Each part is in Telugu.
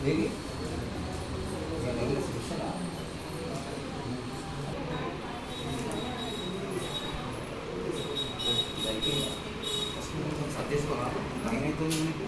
ఏది ఇక నెల శిక్షణ సర్దేసుకోరా ఏమైతుంది నీకు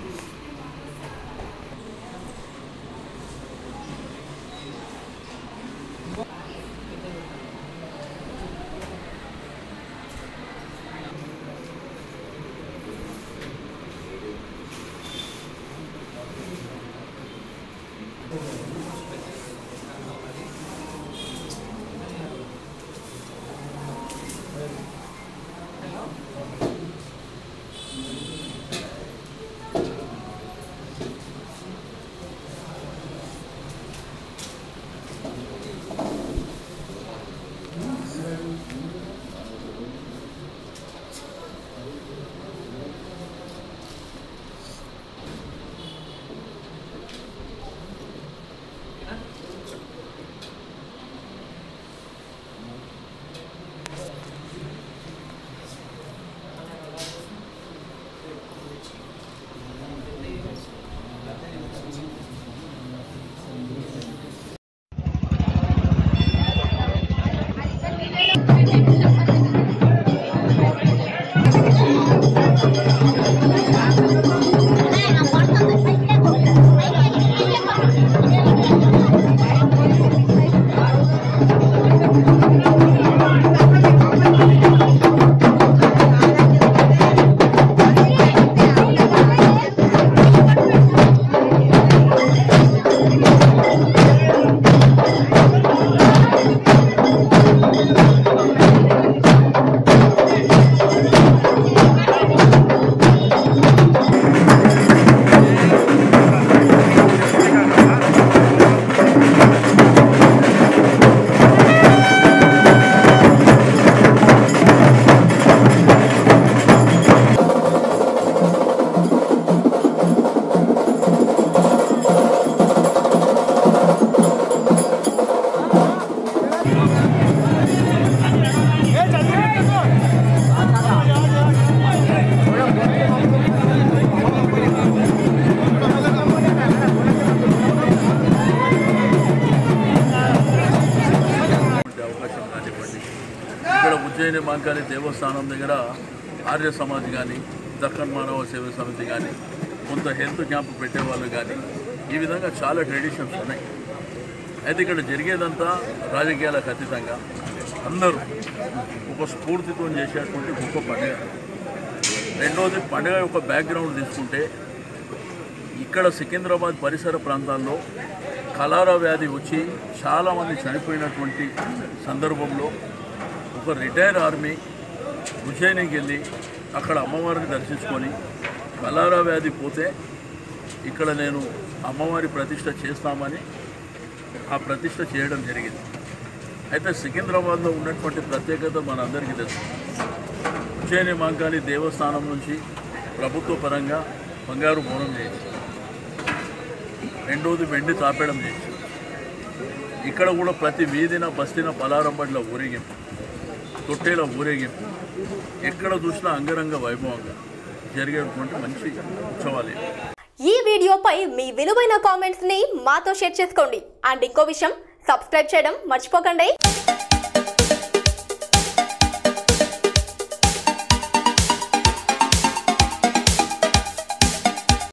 ఉండే అవకాశం కానివ్వండి ఇక్కడ ఉజ్జయిని మాంకాళి దేవస్థానం దగ్గర ఆర్య సమాజ్ కానీ దక్కన్ మానవ సేవ సమితి కానీ కొంత హెల్త్ క్యాంప్ పెట్టేవాళ్ళు కానీ ఈ విధంగా చాలా ట్రెడిషన్స్ ఉన్నాయి అయితే ఇక్కడ జరిగేదంతా రాజకీయాలకు అతీతంగా అందరూ ఒక స్ఫూర్తితో చేసేటువంటి గొప్ప పండుగ రెండోది పండుగ యొక్క బ్యాక్గ్రౌండ్ తీసుకుంటే ఇక్కడ సికింద్రాబాద్ పరిసర ప్రాంతాల్లో కలారా వ్యాధి వచ్చి చాలామంది చనిపోయినటువంటి సందర్భంలో ఒక రిటైర్ ఆర్మీ ఉజ్జయినికి వెళ్ళి అక్కడ అమ్మవారిని దర్శించుకొని కలారా వ్యాధి పోతే ఇక్కడ నేను అమ్మవారి ప్రతిష్ట చేస్తామని ఆ ప్రతిష్ట చేయడం జరిగింది అయితే సికింద్రాబాద్లో ఉన్నటువంటి ప్రత్యేకత మనందరికీ తెలుసు ఉజ్జయిని మాంకాళి దేవస్థానం నుంచి ప్రభుత్వ పరంగా బంగారు బోనం చేయించారు రెండోది వెండి తాపేయడం చేయించారు ఇక్కడ కూడా ప్రతి వీధిన బస్తీన పలారం బండ్ల ఊరేగింపు తొట్టేల ఊరేగింపు ఎక్కడ చూసినా అంగరంగ వైభవంగా జరిగేటువంటి మంచి ఉత్సవాలు ఇవి. ఈ వీడియోపై మీ విలువైన కామెంట్స్ ని మాతో షేర్ చేసుకోండి అండ్ ఇంకో విషయం సబ్స్క్రైబ్ చేయడం మర్చిపోకండి